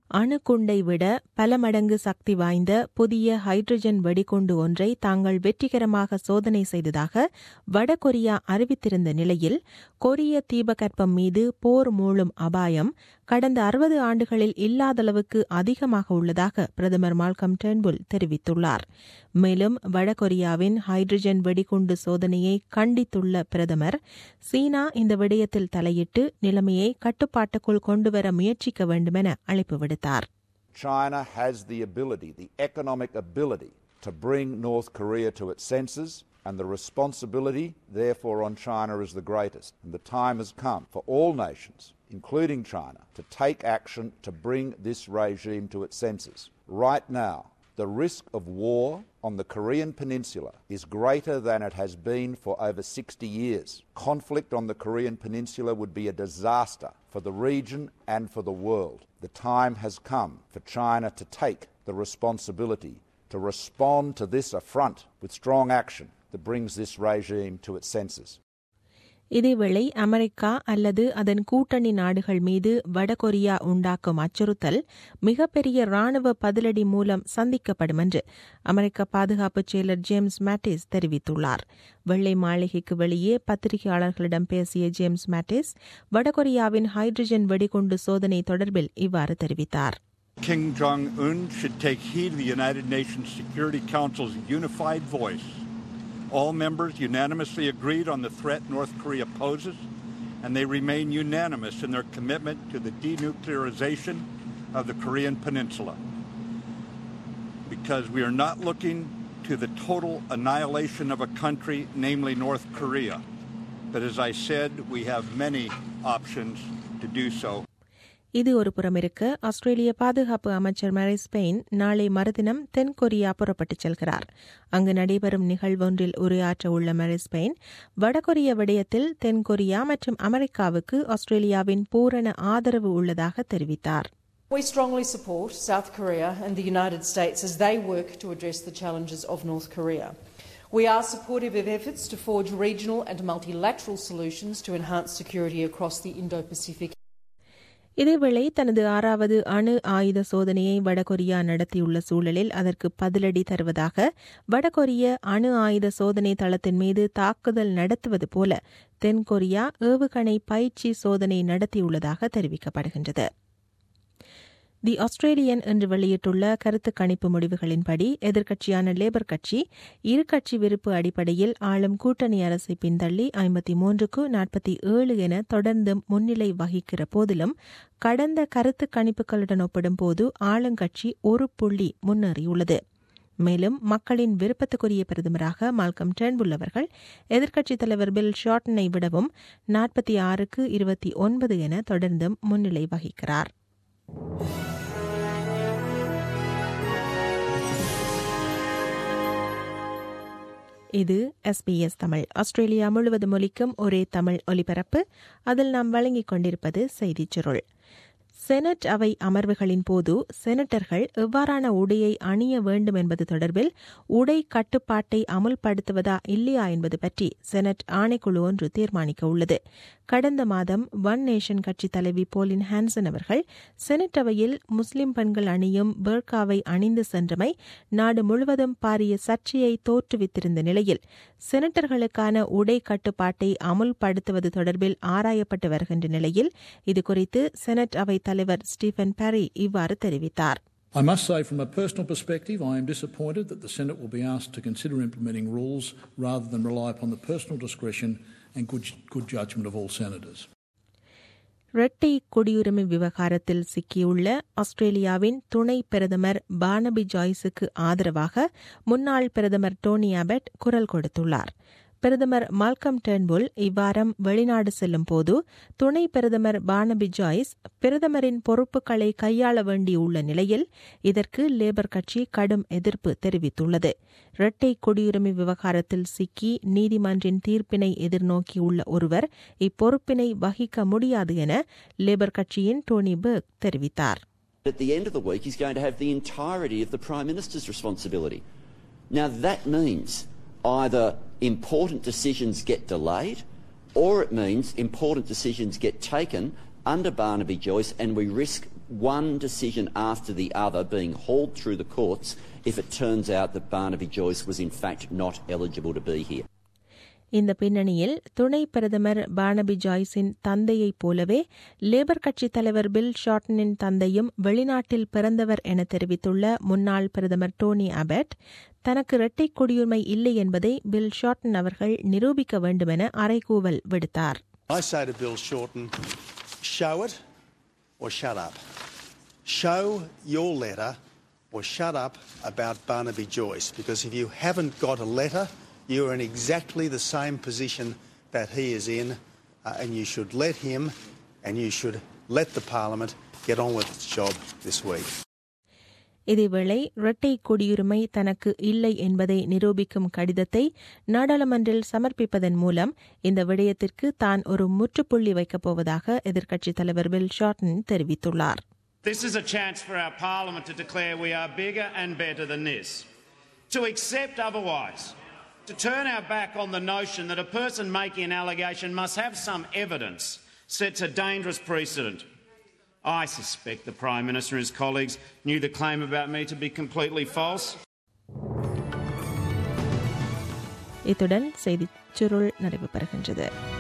அணுகுண்டை விட பல மடங்கு சக்தி வாய்ந்த புதிய ஹைட்ரஜன் வெடிகுண்டு ஒன்றை தாங்கள் வெற்றிகரமாக சோதனை செய்ததாக வடகொரியா அறிவித்திருந்த நிலையில் கொரிய தீபகற்பம் மீது போர் மூழும் அபாயம் கடந்த அறுபது ஆண்டுகளில் இல்லாதளவுக்கு அதிகமாக உள்ளதாக பிரதமர் மால்கம் டென்புல் தெரிவித்துள்ளார் மேலும் வடகொரியாவின் ஹைட்ரஜன் வெடிகுண்டு சோதனையை கண்டித்துள்ள பிரதமர் சீனா இந்த விடயத்தில் தலையிட்டு நிலைமையை கட்டுப்பாட்டுக்குள் கொண்டுவர முயற்சிக்க வேண்டுமென அழைப்பு விடுத்தார் China has the ability, the economic ability, to bring North Korea to its senses, and the responsibility, therefore, on China is the greatest. And the time has come for all nations, including China, to take action to bring this regime to its senses. Right now, the risk of war on the Korean Peninsula is greater than it has been for over 60 years. Conflict on the Korean Peninsula would be a disaster for the region and for the world. The time has come for China to take the responsibility to respond to this affront with strong action that brings this regime to its senses. இதேவேளை America அல்லது அதன் கூட்டணி நாடுகள் மீது வடகொரியா உண்டாக்கும் அச்சுறுத்தல் மிகப்பெரிய ராணுவ பதிலடி மூலம் சந்திக்கப்படும் என்று அமெரிக்க பாதுகாப்பு செயலர் ஜேம்ஸ் மேட்டிஸ் தெரிவித்துள்ளார் வெள்ளை மாளிகைக்கு வெளியே பத்திரிகையாளர்களிடம் பேசிய ஜேம்ஸ் மேட்டிஸ் வடகொரியாவின் ஹைட்ரஜன் வெடிகுண்டு சோதனை தொடர்பில் இவ்வாறு தெரிவித்தார் Kim Jong un should take heed of the United Nations Security Council's unified voice. All members unanimously agreed on the threat North Korea poses, and they remain unanimous in their commitment to the denuclearization of the Korean Peninsula. Because we are not looking to the total annihilation of a country, namely North Korea. But as I said, we have many options to do so. இது ஒரு புறம் இருக்க ஆஸ்திரேலிய பாதுகாப்பு அமைச்சர் மேரி Spain நாளை மறுதினம் தென்கொரியா புறப்பட்டுச் செல்கிறார் அங்கு நடைபெறும் நிகழ்வொன்றில் உரையாற்ற உள்ள மேரி ஸ்பெயின் வடகொரிய விடயத்தில் தென்கொரியா மற்றும் அமெரிக்காவுக்கு ஆஸ்திரேலியாவின் பூரண ஆதரவு உள்ளதாக தெரிவித்தார் We strongly support South Korea and the United States as they work to address the challenges of North Korea. We are supportive of efforts to forge regional and multilateral solutions to enhance security across the Indo Pacific. இதேவேளை தனது ஆறாவது அணு ஆயுத சோதனையை வடகொரியா நடத்தியுள்ள சூழலில் அதற்கு பதிலடி தருவதாக வடகொரிய அணு ஆயுத சோதனை தளத்தின் மீது தாக்குதல் நடத்துவது போல தென்கொரியா ஏவுகணை பயிற்சி சோதனை நடத்தியுள்ளதாக தெரிவிக்கப்படுகின்றது தி ஆஸ்திரேலியன் என்று வெளியிட்டுள்ள கருத்து கணிப்பு முடிவுகளின்படி எதிர்க்கட்சியான லேபர் கட்சி இரு கட்சி விருப்பு அடிப்படையில் ஆளும் கூட்டணி அரசை பின்தள்ளி ஐம்பத்தி மூன்றுக்கு நாற்பத்தி ஏழு என தொடர்ந்து முன்னிலை வகிக்கிற போதிலும் கடந்த கருத்து கணிப்புகளுடன் ஒப்பிடும்போது ஆளுங்கட்சி ஒரு புள்ளி முன்னேறியுள்ளது மேலும் மக்களின் விருப்பத்துக்குரிய பிரதமராக மால்கம் டேர்ன்புல் அவர்கள் எதிர்க்கட்சித் தலைவர் பில் ஷார்டனை விடவும் நாற்பத்தி ஆறுக்கு இருபத்தி ஒன்பது என தொடர்ந்தும் முன்னிலை வகிக்கிறார் இது எஸ்பிஎஸ் தமிழ் ஆஸ்திரேலியா முழுவதும் ஒலிக்கும் ஒரே தமிழ் ஒலிபரப்பு அதில் நாம் வழங்கிக் கொண்டிருப்பது செய்திச் சுருள் செனட் அவை அமர்வுகளின் போது செனட்டர்கள் எவ்வாறான உடையை அணிய வேண்டும் என்பது தொடர்பில் உடை கட்டுப்பாட்டை அமுல்படுத்துவதா இல்லையா என்பது பற்றி செனட் ஆணைக்குழு ஒன்று தீர்மானிக்க உள்ளது கடந்த மாதம் ஒன் நேஷன் கட்சி தலைவி போலின் ஹான்சன் அவர்கள் செனட் அவையில் முஸ்லிம் பெண்கள் அணியும் பெர்காவை அணிந்து சென்றமை நாடு முழுவதும் பாரிய சர்ச்சையை தோற்றுவித்திருந்த நிலையில் செனட்டர்களுக்கான உடை கட்டுப்பாட்டை அமுல்படுத்துவது தொடர்பில் ஆராயப்பட்டு வருகின்ற நிலையில் இதுகுறித்து செனட் அவை தலைவர் ஸ்டீபன் பாரி இவ்வாறு தெரிவித்தார் I must say, from a personal perspective, I am disappointed that the Senate will be asked to consider implementing rules rather than rely upon the personal discretion and good, good judgment of all senators. இரட்டை குடியுரிமை விவகாரத்தில் சிக்கியுள்ள ஆஸ்திரேலியாவின் துணை பிரதமர் Barnaby ஜாய்ஸுக்கு ஆதரவாக முன்னாள் பிரதமர் டோனி அபெட் குரல் கொடுத்துள்ளார் பிரதமர் மால்கம் டெர்ன்புல் இவ்வாரம் வெளிநாடு செல்லும் போது துணை பிரதமர் பானபி ஜாய்ஸ் பிரதமரின் பொறுப்புகளை கையாள வேண்டியுள்ள நிலையில் இதற்கு லேபர் கட்சி கடும் எதிர்ப்பு தெரிவித்துள்ளது இரட்டை குடியுரிமை விவகாரத்தில் சிக்கி நீதிமன்றின் தீர்ப்பினை எதிர்நோக்கியுள்ள ஒருவர் இப்பொறுப்பினை வகிக்க முடியாது என லேபர் கட்சியின் டோனி பெர்க் தெரிவித்தார் At the end of the week, he's going to have the entirety of the Prime Minister's responsibility. Now, that means either important decisions get delayed or it means important decisions get taken under Barnaby Joyce and we risk one decision after the other being hauled through the courts if it turns out that Barnaby Joyce was in fact not eligible to be here. இந்த பின்னணியில் துணை பிரதமர் Barnaby ஜாய்ஸின் தந்தையைப் போலவே labour கட்சித் தலைவர் bill ஷார்டனின் தந்தையும் வெளிநாட்டில் பிறந்தவர் என தெரிவித்துள்ள முன்னாள் பிரதமர் டோனி அபெட் தனக்கு இரட்டை குடியுரிமை இல்லை என்பதை பில் ஷார்டன் அவர்கள் நிரூபிக்க வேண்டுமென அறைகூவல் விடுத்தார் I say to Bill Shorten, show it or shut up. Show your letter or shut up about Barnaby Joyce, because if you haven't got a letter, you are in exactly the same position that he is in, uh, and you should let him and you should let the Parliament get on with its job this week. இதேவேளை இரட்டை குடியுரிமை தனக்கு இல்லை என்பதை நிரூபிக்கும் கடிதத்தை நாடாளுமன்றில் சமர்ப்பிப்பதன் மூலம் இந்த விடயத்திற்கு தான் ஒரு முற்றுப்புள்ளி வைக்கப் போவதாக எதிர்க்கட்சித் தலைவர் பில் ஷார்டன் தெரிவித்துள்ளார் This is a chance for our Parliament to declare we are bigger and better than this. To accept otherwise, to turn our back on the notion that a person making an allegation must have some evidence, sets a dangerous precedent. I suspect the Prime Minister and his colleagues knew the claim about me to be completely false. இத்துடன் செய்திச் சுருள் நிறைவு பெறுகின்றது